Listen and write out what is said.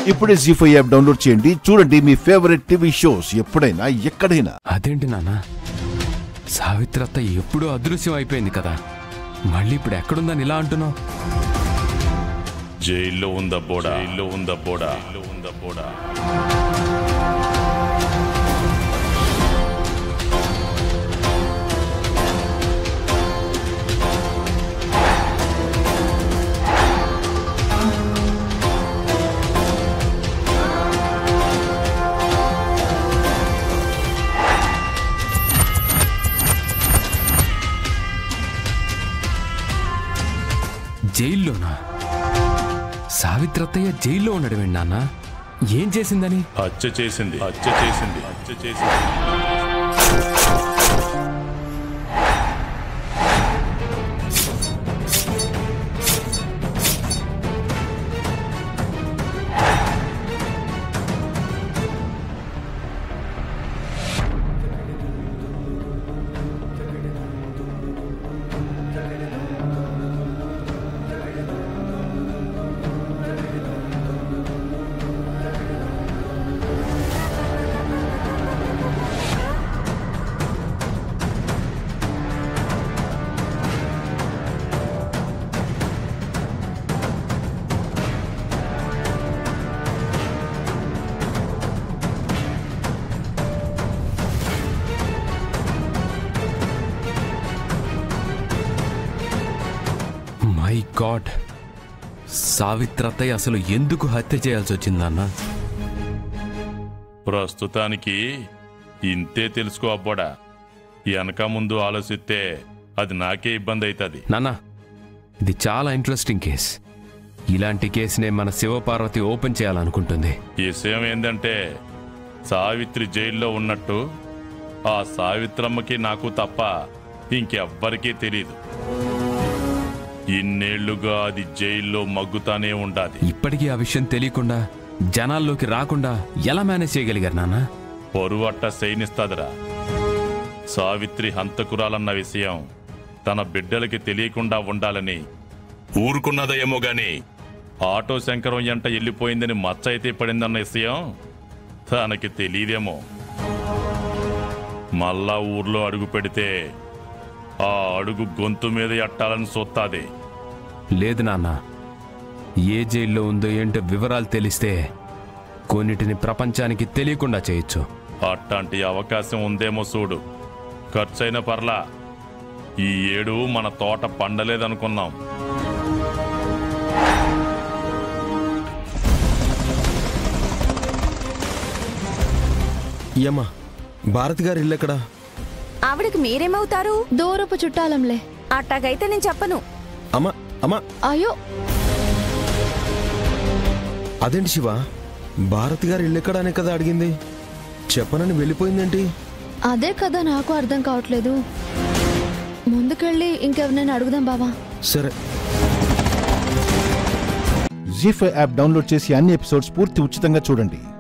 ఇప్పుడే G five app download చేయండి చూడండి మీ ఫేవరెట్ టీవీ షోస్ ఎప్పుడైనా ఎక్కడైనా అదేంటి నాన్న సావిత్రత్త ఎప్పుడూ అదృశ్యం అయిపోయింది కదా మళ్ళీ ఇప్పుడు ఎక్కడుందని ఇలా అంటున్నావు జైల్లో ఉందా బోడా జైల్లో ఉందా బోడా జైల్లో ఉందా బోడా జైల్లోనా సావిత్రత్తయ్య జైల్లో ఉండడమేంటి నాన్న ఏం చేసిందని హత్య చేసింది హత్య చేసింది హత్య చేసింది మై గాడ్ సావిత్రత్తయ్య అసలు ఎందుకు హత్య చేయాల్సి వచ్చిందన్న ప్రస్తుతానికి ఇంతే తెలుసుకో అబ్బోడా వెనక ముందు ఆలోచిస్తే అది నాకే ఇబ్బంది అవుతుంది నాన్న ఇది చాలా ఇంట్రెస్టింగ్ కేస్ ఇలాంటి కేసునే మన శివపార్వతి ఓపెన్ చేయాలనుకుంటుంది విషయం ఏంటంటే సావిత్రి జైల్లో ఉన్నట్టు ఆ సావిత్రమ్మకి నాకు తప్ప ఇంకెవ్వరికీ తెలీదు ఇన్నేళ్లుగా అది జైల్లో మగ్గుతానే ఉండాది ఇప్పటికీ ఆ విషయం తెలియకుండా జనాల్లోకి రాకుండా ఎలా మేనేజ్ చేయగలిగారు నాన్న పొరువట్ట శయనిస్తాదిరా సావిత్రి హంతకురాలన్న విషయం తన బిడ్డలకి తెలియకుండా ఉండాలని ఊరుకున్నదేమో గాని ఆటో శంకరం ఎంట వెళ్ళిపోయిందని మచ్చ అయితే పడిందన్న విషయం తనకి తెలియదేమో మళ్ళా ఊర్లో అడుగు పెడితే ఆ అడుగు గొంతు మీద ఎట్టాలని సొత్తాది లేదు నాన్న ఏ జైల్లో ఉందో ఏంటో వివరాలు తెలిస్తే కొన్నిటిని ప్రపంచానికి తెలియకుండా చేయొచ్చు అట్లాంటి అవకాశం ఉందేమో చూడు ఖర్చైన పర్లా ఈ ఏడు మన తోట పండలేదనుకున్నాం ఏమ్మా భారతి గారి ఇల్లు ఎక్కడా ఆవిడకి మీరేమవుతారు దూరపు చుట్టాలంలే అట్టాగైతే నేను చెప్పను అమ్మా అమ్మా అయ్యో అదేంటి శివ భారతి గారి ఇల్లు ఎక్కడా అనే కదా అడిగింది చెప్పనని వెళ్ళిపోయిందేంటి అదే కదా నాకు అర్థం కావట్లేదు ముందుకెళ్ళి ఇంకెవరినైనా అడుగుదాం బావా సరే జీ ఫైవ్ యాప్ డౌన్లోడ్ చేసి అన్ని ఎపిసోడ్స్ పూర్తి ఉచితంగా చూడండి